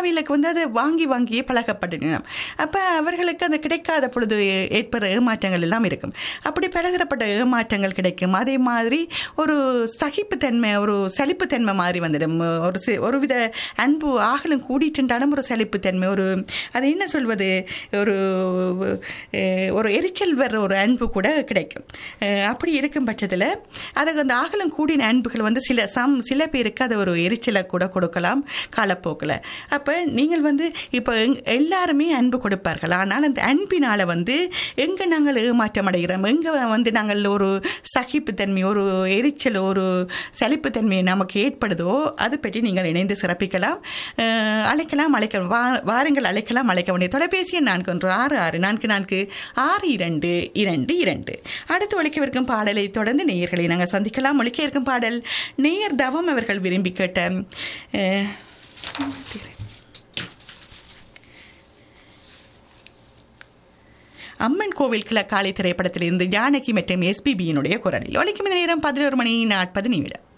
அவைகளுக்கு வந்து அதை வாங்கி வாங்கியே பழகப்பட்டன அப்போ அவர்களுக்கு அந்த கிடைக்காத பொழுது ஏற்படுற ஏமாற்றங்கள் எல்லாம் இருக்கும் அப்படி பலதரப்பட்ட ஏமாற்றங்கள் கிடைக்கும் அதே மாதிரி ஒரு சகிப்புத்தன்மை ஒரு சலிப்புத்தன்மை மாதிரி வந்துடும் ஒரு சி- ஒருவித அன்பு ஆகலும் கூடிட்டுண்டாலும் ஒரு சலிப்புத்தன்மை ஒரு அது என்ன சொல்வது ஒரு அஹ், ஒரு எரிச்சல் வர்ற ஒரு அன்பு கூட கிடைக்கும் அஹ், அப்படி இருக்கும் பட்சத்தில் அதுக்கு அந்த ஆகலம் கூடின அன்புகள் வந்து சில சம் சில பேருக்கு அது ஒரு எரிச்சலை கூட கொடுக்கலாம் காலப்போக்கில் அப்போ நீங்கள் வந்து இப்போ எல்லாருமே அன்பு கொடுப்பார்கள் ஆனால் அந்த அன்பினால் வந்து எங்கே நாங்கள் ஏமாற்றம் அடைகிறோம் எங்கே வந்து நாங்கள் ஒரு சகிப்புத்தன்மை ஒரு எரிச்சல் ஒரு சலிப்புத்தன்மை நமக்கு ஏற்படுதோ அது பற்றி நீங்கள் இணைந்து சிறப்பிக்கலாம் அஹ், அழைக்கலாம் அழைக்க வா வாருங்கள் அழைக்கலாம் அழைக்க வேண்டிய தொலைபேசி எண் நான்கு ஒன்று ஆறு ஆறு நான்கு நான்கு ஆறு இரண்டு இரண்டு இரண்டு அடுத்து ஒழிக்கவிருக்கும் பாடலை தொடர்ந்து நேயர்களை நாங்கள் சந்திக்கலாம் ஒழிக்க இருக்கும் பாடல் நேயர் தவம் அவர்கள் விரும்பி கேட்ட அஹ், அம்மன் கோவில் கிழக்காலை திரைப்படத்திலிருந்து ஜானகி மற்றும் எஸ்பிபியினுடைய குரலில் ஒழிக்கும் இந்த நேரம் பதினோரு மணி நாற்பது நிமிடம்